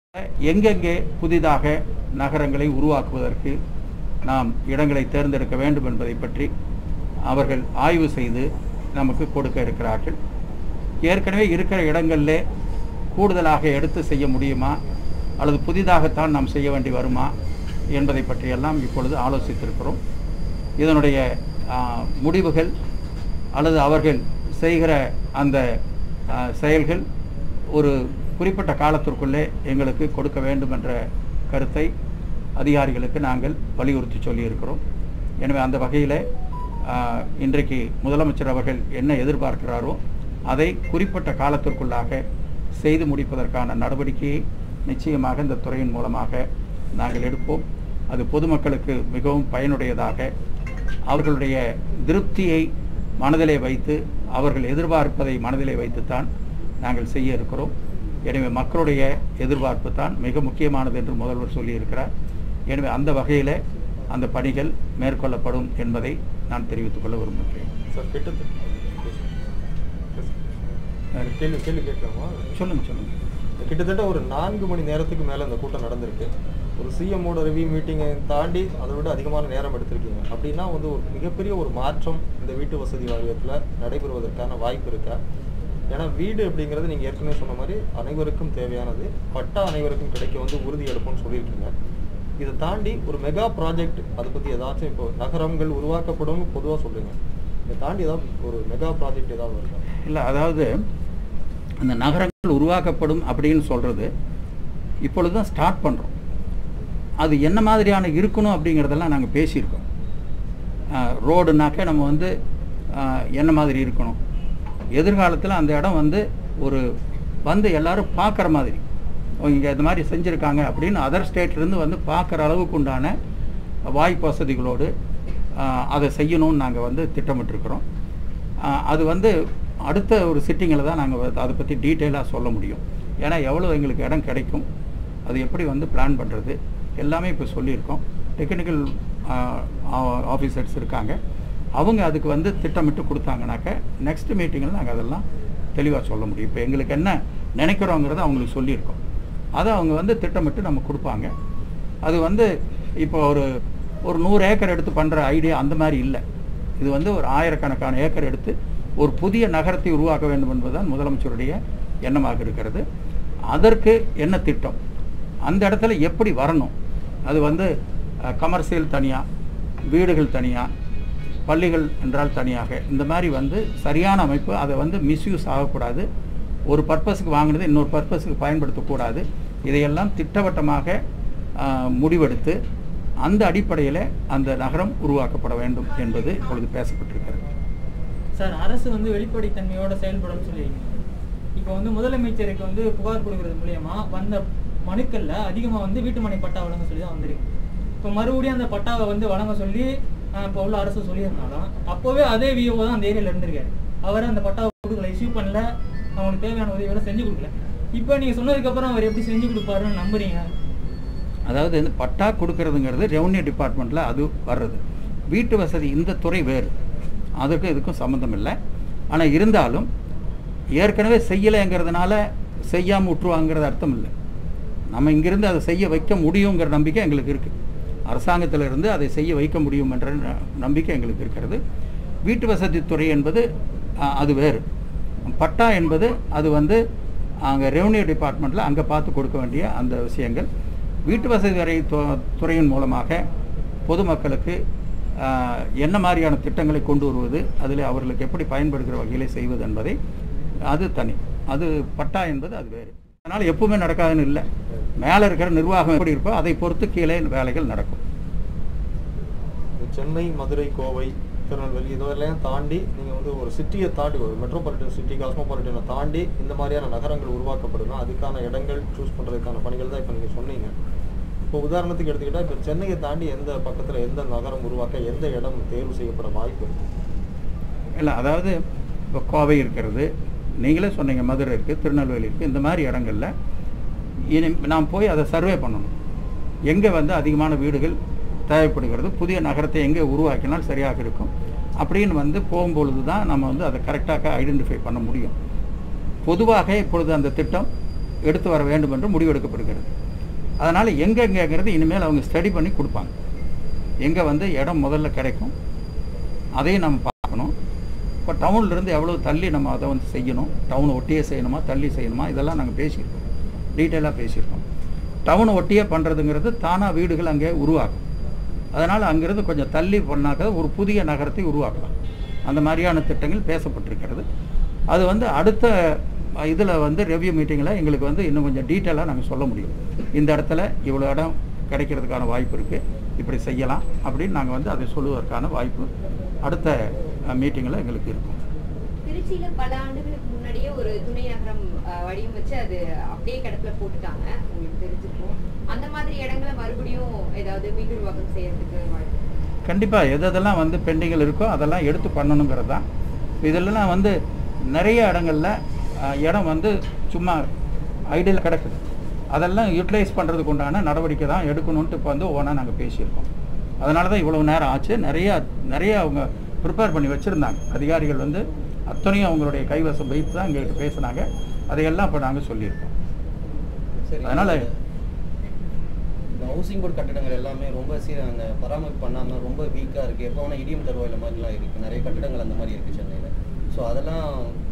எங்கெங்கே புதிதாக நகரங்களை உருவாக்குவதற்கு நாம் இடங்களை தேர்ந்தெடுக்க வேண்டும் என்பதை பற்றி அவர்கள் ஆய்வு செய்து நமக்கு கொடுக்க இருக்கிறார்கள் ஏற்கனவே இருக்கிற இடங்களிலே கூடுதலாக எடுத்து செய்ய முடியுமா அல்லது புதிதாகத்தான் நாம் செய்ய வேண்டி வருமா என்பதை பற்றியெல்லாம் இப்பொழுது ஆலோசித்திருக்கிறோம் இதனுடைய ஆ, முடிவுகள் அல்லது அவர்கள் செய்கிற அந்த ஆ, செயல்கள் ஒரு குறிப்பிட்ட காலத்திற்குள்ளே எங்களுக்கு கொடுக்க வேண்டும் என்ற கருத்தை அதிகாரிகளுக்கு நாங்கள் வலியுறுத்தி சொல்லியிருக்கிறோம் எனவே அந்த வகையில் இன்றைக்கு முதலமைச்சர் அவர்கள் என்ன எதிர்பார்க்கிறாரோ அதை குறிப்பிட்ட காலத்திற்குள்ளாக செய்து முடிப்பதற்கான நடவடிக்கையை நிச்சயமாக இந்த துறையின் மூலமாக நாங்கள் எடுப்போம் அது பொதுமக்களுக்கு மிகவும் பயனுடையதாக அவர்களுடைய திருப்தியை மனதிலே வைத்து அவர்கள் எதிர்பார்ப்பதை மனதிலே வைத்துத்தான் நாங்கள் செய்ய இருக்கிறோம் எனவே மக்களுடைய எதிர்பார்ப்பு தான் மிக முக்கியமானது என்று முதல்வர் சொல்லியிருக்கிறார் எனவே அந்த வகையில் அந்த பணிகள் மேற்கொள்ளப்படும் என்பதை நான் தெரிவித்துக் கொள்ள விரும்புகிறேன் சார் கிட்டத்தட்ட வேறு கேள்வி கேள்வி கேட்கலாமா சொல்லுங்க சொல்லுங்க கிட்டத்தட்ட ஒரு நான்கு மணி நேரத்துக்கு மேலே இந்த கூட்டம் நடந்திருக்கு ஒரு சிஎம்மோட ரிவ்யூ மீட்டிங்கை தாண்டி அதை விட அதிகமான நேரம் எடுத்திருக்கீங்க அப்படின்னா வந்து ஒரு மிகப்பெரிய ஒரு மாற்றம் இந்த வீட்டு வசதி வாரியத்தில் நடைபெறுவதற்கான வாய்ப்பு இருக்கா ஏன்னா வீடு அப்படிங்கிறது நீங்கள் ஏற்கனவே சொன்ன மாதிரி அனைவருக்கும் தேவையானது பட்டா அனைவருக்கும் கிடைக்க வந்து உறுதி எடுப்போம்னு சொல்லியிருக்கீங்க இதை தாண்டி ஒரு மெகா ப்ராஜெக்ட் அதை பற்றி ஏதாச்சும் இப்போ நகரங்கள் உருவாக்கப்படும் பொதுவாக சொல்றீங்க இதை தாண்டி ஏதாவது ஒரு மெகா ப்ராஜெக்ட் ஏதாவது இருக்கா இல்லை அதாவது அந்த நகரங்கள் உருவாக்கப்படும் அப்படின்னு சொல்கிறது இப்பொழுது தான் ஸ்டார்ட் பண்ணுறோம் அது என்ன மாதிரியான இருக்கணும் அப்படிங்கிறதெல்லாம் நாங்கள் பேசியிருக்கோம் ரோடுனாக்க நம்ம வந்து ஆஹ், என்ன மாதிரி இருக்கணும் எதிர்காலத்தில் அந்த இடம் வந்து ஒரு வந்து எல்லாரும் பார்க்குற மாதிரி இங்கே இந்த மாதிரி செஞ்சுருக்காங்க அப்படின்னு அதர் ஸ்டேட்லேருந்து வந்து பார்க்குற அளவுக்கு உண்டான வாய்ப்பு வசதிகளோடு ஆஹ், அதை செய்யணும்னு நாங்கள் வந்து திட்டமிட்டிருக்கிறோம் ஆஹ், அது வந்து அடுத்த ஒரு சிட்டிங்கில் தான் நாங்கள் அதை பற்றி டீட்டெயிலாக சொல்ல முடியும் ஏன்னா எவ்வளோ எங்களுக்கு இடம் கிடைக்கும் அது எப்படி வந்து பிளான் பண்ணுறது எல்லாமே இப்போ சொல்லியிருக்கோம் டெக்னிக்கல் ஆஃபீஸர்ஸ் இருக்காங்க அவங்க அதுக்கு வந்து திட்டமிட்டு கொடுத்தாங்கனாக்க நெக்ஸ்ட் மீட்டிங்கில் நாங்கள் அதெல்லாம் தெளிவாக சொல்ல முடியும் இப்போ எங்களுக்கு என்ன நினைக்கிறோங்கிறத அவங்களுக்கு சொல்லியிருக்கோம் அதை அவங்க வந்து திட்டமிட்டு நம்ம கொடுப்பாங்க அது வந்து இப்போ ஒரு ஒரு நூறு ஏக்கர் எடுத்து பண்ணுற ஐடியா அந்த மாதிரி இல்லை இது வந்து ஒரு ஆயிரக்கணக்கான ஏக்கர் எடுத்து ஒரு புதிய நகரத்தை உருவாக்க வேண்டும் என்பதுதான் முதலமைச்சருடைய எண்ணமாக இருக்கிறது அதற்கு என்ன திட்டம் அந்த இடத்துல எப்படி வரணும் அது வந்து கமர்ஷியல் தனியாக வீடுகள் தனியாக பள்ளிகள் என்றால் தனியாக இந்த மாதிரி வந்து சரியான அமைப்பு அதை வந்து மிஸ்யூஸ் ஆகக்கூடாது ஒரு பர்பஸுக்கு வாங்கினது இன்னொரு பர்பஸுக்கு பயன்படுத்தக்கூடாது இதையெல்லாம் திட்டவட்டமாக ஆஹ், முடிவெடுத்து அந்த அடிப்படையில் அந்த நகரம் உருவாக்கப்பட வேண்டும் என்பது இப்பொழுது பேசப்பட்டிருக்கிறது சார் அரசு வந்து வெளிப்படைத்தன்மையோட செயல்படும் சொல்லியிருக்கீங்க இப்போ வந்து முதலமைச்சருக்கு வந்து புகார் கொடுக்கறது மூலியமா வந்த மனுக்கள்ல அதிகமா வந்து வீட்டுமனை பட்டா வழங்க சொல்லி தான் வந்திருக்கு இப்போ மறுபடியும் அந்த பட்டாவை வந்து வழங்க சொல்லி ஆஹ், இப்போ உள்ள அரசு சொல்லியிருந்தாலும் அப்போவே அதே விஓ தான் அந்த ஏரியால இருந்திருக்காரு அவர் அந்த பட்டாவை கொடுக்கல இஷ்யூ பண்ணல அவங்களுக்கு தேவையான உதவிகளை செஞ்சு கொடுக்கல இப்போ நீங்க சொன்னதுக்கு அப்புறம் அவர் எப்படி செஞ்சு கொடுப்பாருன்னு நம்புறீங்க அதாவது இந்த பட்டா கொடுக்கறதுங்கிறது ரெவன்யூ டிபார்ட்மெண்ட்டில் அது வர்றது வீட்டு வசதி இந்த துறை வேறு அதுக்கும் இதுக்கும் சம்மந்தம் இல்லை ஆனால் இருந்தாலும் ஏற்கனவே செய்யலைங்கிறதுனால செய்யாமல் விட்டுருவாங்கிறது அர்த்தம் இல்லை நம்ம இங்கிருந்து அதை செய்ய வைக்க முடியுங்கிற நம்பிக்கை எங்களுக்கு இருக்குது அரசாங்கத்தில் இருந்து அதை செய்ய வைக்க முடியும் என்ற ந- நம்பிக்கை எங்களுக்கு இருக்கிறது வீட்டு வசதி துறை என்பது ஆ, அது வேறு பட்டா என்பது அது வந்து அங்கே ரெவன்யூ டிபார்ட்மெண்ட்டில் அங்கே பார்த்து கொடுக்க வேண்டிய அந்த விஷயங்கள் வீட்டு வசதி துறை து- துறையின் மூலமாக பொதுமக்களுக்கு ஆ, என்ன மாதிரியான திட்டங்களை கொண்டு வருவது அதில் அவர்களுக்கு எப்படி பயன்படுகிற வகையிலே செய்வது என்பதை அது தனி அது பட்டா என்பது அது வேறு அதனால் எப்பவுமே நடக்காதுன்னு இல்லை மேலே இருக்கிற நிர்வாகம் எப்படி இருக்கோ அதை பொறுத்து கீழே வேலைகள் நடக்கும் இந்த சென்னை மதுரை கோவை திருநெல்வேலி இதெல்லாம் தாண்டி நீங்கள் வந்து ஒரு சிட்டியை தாண்டி ஒரு மெட்ரோபாலிட்டன் சிட்டி காஸ்மோபாலிட்டனை தாண்டி இந்த மாதிரியான நகரங்கள் உருவாக்கப்படணும் அதுக்கான இடங்கள் சூஸ் பண்ணுறதுக்கான பணிகள் தான் இப்போ நீங்கள் சொன்னீங்க இப்போ உதாரணத்துக்கு எடுத்துக்கிட்டால் இப்போ சென்னையை தாண்டி எந்த பக்கத்தில் எந்த நகரம் உருவாக்க எந்த இடம் தேர்வு செய்யப்பட வாய்ப்பு இருக்கு இல்லை அதாவது இப்போ கோவை இருக்கிறது நீங்களே சொன்னீங்க மதுரை இருக்குது திருநெல்வேலி இருக்குது இந்த மாதிரி இடங்கள்ல இனி நாம் போய் அதை சர்வே பண்ணணும் எங்கே வந்து அதிகமான வீடுகள் தேவைப்படுகிறது புதிய நகரத்தை எங்கே உருவாக்கினால் சரியாக இருக்கும் அப்படின்னு வந்து போகும்பொழுது தான் நம்ம வந்து அதை கரெக்டாக ஐடென்டிஃபை பண்ண முடியும் பொதுவாக இப்பொழுது அந்த திட்டம் எடுத்து வர வேண்டும் என்று முடிவெடுக்கப்படுகிறது அதனால் எங்கெங்கங்கிறது இனிமேல் அவங்க ஸ்டடி பண்ணி கொடுப்பாங்க எங்கே வந்து இடம் முதல்ல கிடைக்கும் அதையும் நம்ம பார்க்கணும் இப்போ டவுன்லேருந்து எவ்வளோ தள்ளி நம்ம அதை வந்து செய்யணும் டவுனை ஒட்டியே செய்யணுமா தள்ளி செய்யணுமா இதெல்லாம் நாங்கள் பேசியிருக்கோம் டீட்டெயிலாக பேசியிருக்கோம் டவுனை ஒட்டியே பண்ணுறதுங்கிறது தானாக வீடுகள் அங்கே உருவாகும் அதனால் அங்கிருந்து கொஞ்சம் தள்ளி பண்ணாக்க ஒரு புதிய நகரத்தை உருவாக்கலாம் அந்த மாதிரியான திட்டங்கள் பேசப்பட்டிருக்கிறது அது வந்து அடுத்த இதில் வந்து ரெவ்யூ மீட்டிங்கில் எங்களுக்கு வந்து இன்னும் கொஞ்சம் டீட்டெயிலாக நாங்கள் சொல்ல முடியும் இந்த இடத்துல இவ்வளோ இடம் கிடைக்கிறதுக்கான வாய்ப்பு இருக்குது இப்படி செய்யலாம் அப்படின்னு நாங்கள் வந்து அதை சொல்லுவதற்கான வாய்ப்பு அடுத்த மீட்டிங்கில் எங்களுக்கு இருக்கும் திருச்சியில பல ஆண்டுகளுக்கு முன்னாடியே ஒரு துணை நகரம் அஹ், வடிவமைச்சு அது அப்படியே கிடப்புல போட்டுட்டாங்க உங்களுக்கு தெரிஞ்சிருக்கும் அந்த மாதிரி இடங்களை மறுபடியும் ஏதாவது மீட்டுருவாக்கம் செய்யறதுக்கு வாய்ப்பு கண்டிப்பாக எது எதெல்லாம் வந்து பெண்டிங்கில் இருக்கோ அதெல்லாம் எடுத்து பண்ணணுங்கிறது தான் இதெல்லாம் வந்து நிறைய இடங்கள்ல அஹ், இடம் வந்து சும்மா ஐடியில் கிடக்குது அதெல்லாம் யூட்டிலைஸ் பண்ணுறதுக்கு உண்டான நடவடிக்கை தான் எடுக்கணுன்ட்டு இப்போ வந்து ஒவ்வொன்றா நாங்கள் பேசியிருக்கோம் அதனால தான் இவ்வளவு நேரம் ஆச்சு நிறையா நிறைய அவங்க ப்ரிப்பேர் பண்ணி வச்சுருந்தாங்க அதிகாரிகள் வந்து அத்தனையும் அவங்களுடைய கைவசம் வைத்து தான் எங்கள்கிட்ட பேசுனாங்க அதையெல்லாம் இப்போ நாங்கள் சொல்லியிருக்கோம் சரி அதனால- இந்த ஹவுசிங் போர்டு கட்டடங்கள் எல்லாமே ரொம்ப சீர அந்த பராமரிப்பு பண்ணாம ரொம்ப வீக்கா இருக்கு எப்போ வேணா இடியும் தருவாயில மாதிரிலாம் இருக்கு நிறைய கட்டடங்கள் அந்த மாதிரி இருக்கு சென்னையில ஸோ அதெல்லாம்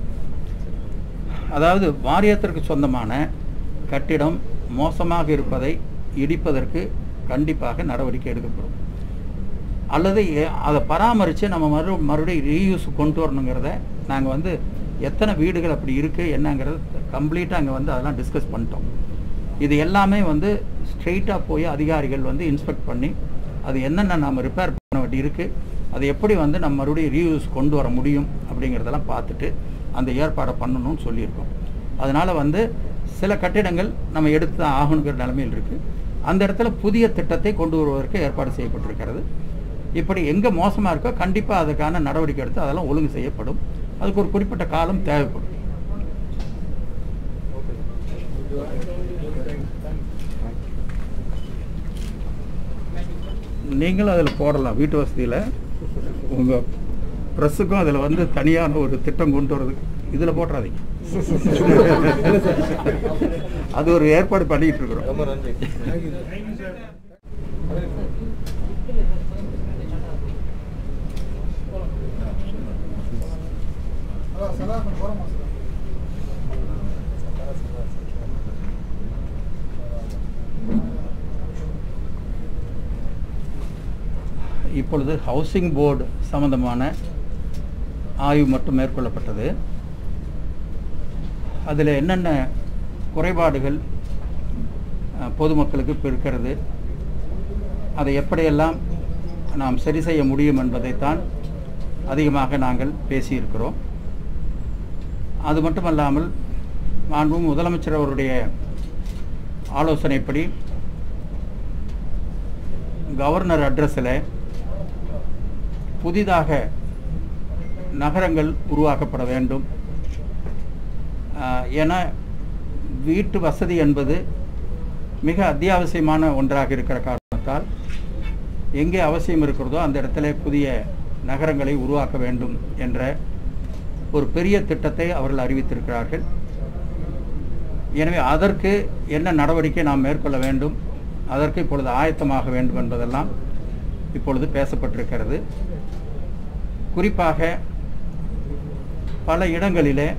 அதாவது வாரியத்திற்கு சொந்தமான கட்டிடம் மோசமாக இருப்பதை இடிப்பதற்கு கண்டிப்பாக நடவடிக்கை எடுக்கப்படும் அல்லது எ- அதை பராமரித்து நம்ம மறு மறுபடியும் ரீயூஸ் கொண்டு வரணுங்கிறத நாங்கள் வந்து எத்தனை வீடுகள் அப்படி இருக்குது என்னங்கிறத கம்ப்ளீட்டாக அங்கே வந்து அதெல்லாம் டிஸ்கஸ் பண்ணிட்டோம் இது எல்லாமே வந்து ஸ்ட்ரெயிட்டாக போய் அதிகாரிகள் வந்து இன்ஸ்பெக்ட் பண்ணி அது என்னென்ன நம்ம ரிப்பேர் பண்ண வேண்டி இருக்குது அது எப்படி வந்து நம்ம மறுபடியும் ரீயூஸ் கொண்டு வர முடியும் அப்படிங்கிறதெல்லாம் பார்த்துட்டு அந்த ஏற்பாடை பண்ணணும்னு சொல்லியிருக்கோம் அதனால் வந்து சில கட்டிடங்கள் நம்ம எடுத்து தான் ஆகணுங்கிற நிலைமையில் இருக்குது அந்த இடத்துல புதிய திட்டத்தை கொண்டு வருவதற்கு ஏற்பாடு செய்யப்பட்டிருக்கிறது இப்படி எங்கே மோசமாக இருக்கோ கண்டிப்பாக அதுக்கான நடவடிக்கை எடுத்து அதெல்லாம் ஒழுங்கு செய்யப்படும் அதுக்கு ஒரு குறிப்பிட்ட காலம் தேவைப்படும் நீங்களும் அதில் போடலாம் வீட்டு வசதியில் உங்கள் ப்ரெஸ்ஸுக்கும் அதில் வந்து தனியான ஒரு திட்டம் கொண்டு வரதுக்கு இதில் போட்டுறாதீங்க அது ஒரு ஏற்பாடு பண்ணிக்கிட்டு இருக்கிறோம் ரொம்ப நன்றி இப்பொழுது ஹவுசிங் போர்டு சம்பந்தமான ஆய்வு மட்டும் மேற்கொள்ளப்பட்டது அதில் என்னென்ன குறைபாடுகள் அஹ், பொதுமக்களுக்கு இப்போ இருக்கிறது அதை எப்படியெல்லாம் நாம் சரி செய்ய முடியும் என்பதைத்தான் அதிகமாக நாங்கள் பேசியிருக்கிறோம் அது மட்டுமல்லாமல் மாண்பு முதலமைச்சர் அவருடைய ஆலோசனைப்படி கவர்னர் அட்ரஸில் புதிதாக நகரங்கள் உருவாக்கப்பட வேண்டும் ஆஹ், என வீட்டு வசதி என்பது மிக அத்தியாவசியமான ஒன்றாக இருக்கிற காரணத்தால் எங்கே அவசியம் இருக்கிறதோ அந்த இடத்துல புதிய நகரங்களை உருவாக்க வேண்டும் என்ற ஒரு பெரிய திட்டத்தை அவர்கள் அறிவித்திருக்கிறார்கள் எனவே அதற்கு என்ன நடவடிக்கை நாம் மேற்கொள்ள வேண்டும் அதற்கு இப்பொழுது ஆயத்தமாக வேண்டும் என்பதெல்லாம் இப்பொழுது பேசப்பட்டிருக்கிறது குறிப்பாக பல இடங்களிலே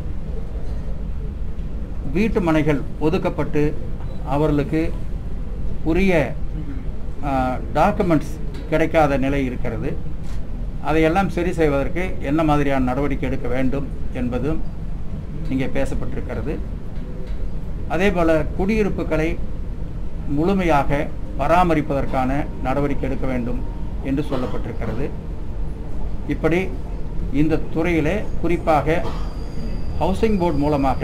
வீட்டு மனைகள் ஒதுக்கப்பட்டு அவர்களுக்கு உரிய டாக்குமெண்ட்ஸ் கிடைக்காத நிலை இருக்கிறது அதையெல்லாம் சரி செய்வதற்கு என்ன மாதிரியான நடவடிக்கை எடுக்க வேண்டும் என்பதும் இங்கே பேசப்பட்டிருக்கிறது அதே போல் குடியிருப்புகளை முழுமையாக பராமரிப்பதற்கான நடவடிக்கை எடுக்க வேண்டும் என்று சொல்லப்பட்டிருக்கிறது இப்படி இந்த துறையிலே குறிப்பாக ஹவுசிங் போர்டு மூலமாக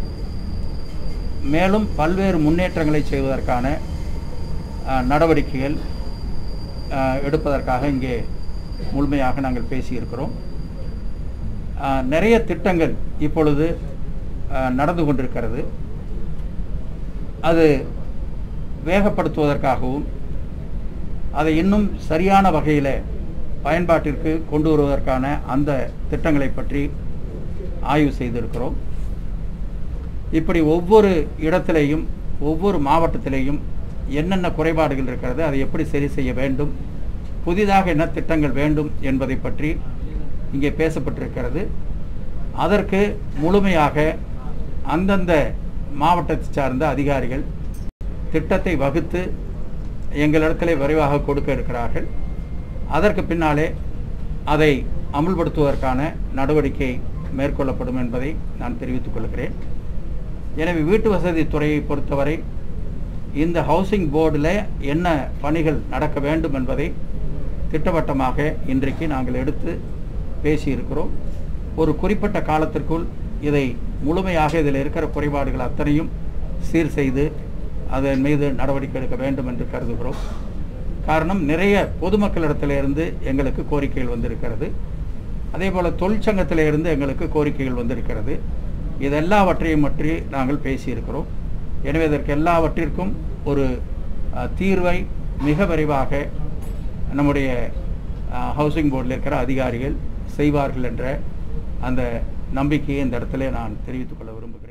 மேலும் பல்வேறு முன்னேற்றங்களை செய்வதற்கான அஹ், நடவடிக்கைகள் அஹ், எடுப்பதற்காக இங்கே முழுமையாக நாங்கள் பேசியிருக்கிறோம் அஹ், நிறைய திட்டங்கள் இப்பொழுது அஹ், நடந்து கொண்டிருக்கிறது அது வேகப்படுத்துவதற்காகவும் அதை இன்னும் சரியான வகையில் பயன்பாட்டிற்கு கொண்டு வருவதற்கான அந்த திட்டங்களை பற்றி ஆய்வு செய்திருக்கிறோம் இப்படி ஒவ்வொரு இடத்திலேயும் ஒவ்வொரு மாவட்டத்திலேயும் என்னென்ன குறைபாடுகள் இருக்கிறது அதை எப்படி சரி செய்ய வேண்டும் புதிதாக என்ன திட்டங்கள் வேண்டும் என்பதை பற்றி இங்கே பேசப்பட்டிருக்கிறது அதற்கு முழுமையாக அந்தந்த மாவட்டத்தை சார்ந்த அதிகாரிகள் திட்டத்தை வகுத்து எங்களிடத்திலே விரைவாக கொடுக்க இருக்கிறார்கள் அதற்கு பின்னாலே அதை அமுல்படுத்துவதற்கான நடவடிக்கை மேற்கொள்ளப்படும் என்பதை நான் தெரிவித்துக் கொள்கிறேன் எனவே வீட்டு வசதி துறையை பொறுத்தவரை இந்த ஹவுசிங் போர்டில் என்ன பணிகள் நடக்க வேண்டும் என்பதை திட்டவட்டமாக இன்றைக்கு நாங்கள் எடுத்து பேசியிருக்கிறோம் ஒரு குறிப்பிட்ட காலத்திற்குள் இதை முழுமையாக இதில் இருக்கிற குறைபாடுகள் அத்தனையும் சீர் செய்து அதன் மீது நடவடிக்கை எடுக்க வேண்டும் என்று கருதுகிறோம் காரணம் நிறைய பொதுமக்களிடத்திலிருந்து எங்களுக்கு கோரிக்கைகள் வந்திருக்கிறது அதே போல் தொழிற்சங்கத்திலிருந்து எங்களுக்கு கோரிக்கைகள் வந்திருக்கிறது இதெல்லாவற்றையும் பற்றி நாங்கள் பேசியிருக்கிறோம் எனவே இதற்கு எல்லாவற்றிற்கும் ஒரு அஹ், தீர்வை மிக விரைவாக நம்முடைய ஹவுசிங் போர்டில் இருக்கிற அதிகாரிகள் செய்வார்கள் என்ற அந்த நம்பிக்கையை இந்த இடத்துல நான் தெரிவித்துக் கொள்ள விரும்புகிறேன்